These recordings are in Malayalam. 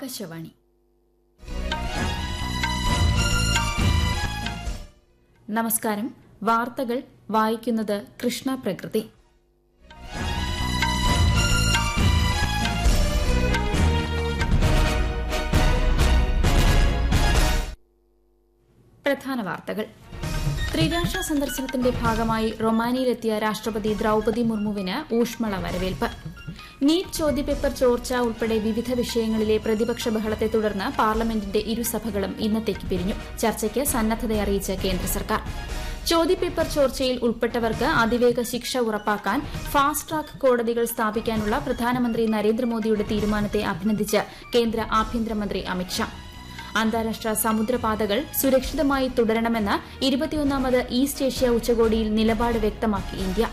ആകാശവാണി നമസ്കാരം വാർത്തകൾ വായിക്കുന്നത് കൃഷ്ണ പ്രകൃതി പ്രധാന വാർത്തകൾ ത്രിരാഷ്ട്ര സന്ദർശനത്തിന്റെ ഭാഗമായി റൊമാനിയയിലെത്തിയ രാഷ്ട്രപതി ദ്രൌപതി മുർമുവിന് ഊഷ്മള വരവേൽപ്പ് നീറ്റ് ചോദ്യപേപ്പർ ചോർച്ച ഉൾപ്പെടെ വിവിധ വിഷയങ്ങളിലെ പ്രതിപക്ഷ ബഹളത്തെ തുടർന്ന് പാർലമെന്റിന്റെ ഇരുസഭകളും ഇന്നത്തേക്ക് പിരിഞ്ഞു ചർച്ചയ്ക്ക് സന്നദ്ധതയറിയിച്ച് കേന്ദ്ര സർക്കാർ ചോദ്യപേപ്പർ ചോർച്ചയിൽ ഉൾപ്പെട്ടവർക്ക് അതിവേഗ ശിക്ഷ ഉറപ്പാക്കാൻ ഫാസ്റ്റ് ട്രാക്ക് കോടതികൾ സ്ഥാപിക്കാനുള്ള പ്രധാനമന്ത്രി നരേന്ദ്രമോദിയുടെ തീരുമാനത്തെ അഭിനന്ദിച്ച് കേന്ദ്ര ആഭ്യന്തരമന്ത്രി അമിത്ഷാ അന്താരാഷ്ട്ര സമുദ്രപാതകൾ സുരക്ഷിതമായി തുടരണമെന്ന് ഇരുപത്തിയൊന്നാമത് ഈസ്റ്റ് ഏഷ്യ ഉച്ചകോടിയിൽ നിലപാട് വ്യക്തമാക്കി ഇന്ത്യ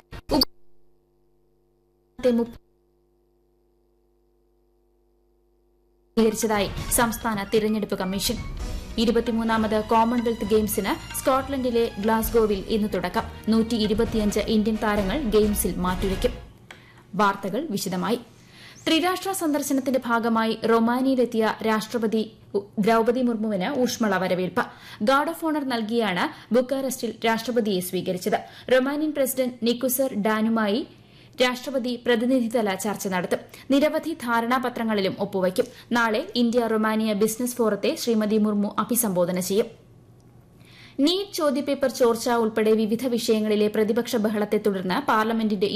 ായി സംസ്ഥാന തിരഞ്ഞെടുപ്പ് കമ്മീഷൻ ഇരുപത്തിമൂന്നാമത് കോമൺവെൽത്ത് ഗെയിംസിന് സ്കോട്ട്ലൻഡിലെ ഗ്ലാസ്ഗോവിൽ ഇന്ന് തുടക്കം നൂറ്റി ഇരുപത്തിയഞ്ച് ഇന്ത്യൻ താരങ്ങൾ ഗെയിംസിൽ മാറ്റുരയ്ക്കും വാർത്തകൾ വിശദമായി ത്രിരാഷ്ട്ര സന്ദർശനത്തിന്റെ ഭാഗമായി റൊമാനിയയിലെത്തിയ രാഷ്ട്രപതി ദ്രൌപതി മുർമുവിന് ഊഷ്മള വരവേൽപ്പ് ഗാർഡ് ഓഫ് ഓണർ നൽകിയാണ് ബുക്കാറസ്റ്റിൽ രാഷ്ട്രപതിയെ സ്വീകരിച്ചത് റൊമാനിയൻ പ്രസിഡന്റ് നിക്കുസർ ഡാനുമായി രാഷ്ട്രപതി പ്രതിനിധിതല ചർച്ച നടത്തും നിരവധി ധാരണാപത്രങ്ങളിലും ഒപ്പുവയ്ക്കും നാളെ ഇന്ത്യ റൊമാനിയ ബിസിനസ് ഫോറത്തെ ശ്രീമതി മുർമു അഭിസംബോധന ചെയ്യും നീറ്റ് ചോദ്യപേപ്പർ ചോർച്ച ഉൾപ്പെടെ വിവിധ വിഷയങ്ങളിലെ പ്രതിപക്ഷ ബഹളത്തെ തുടർന്ന് പാർലമെന്റിന്റെ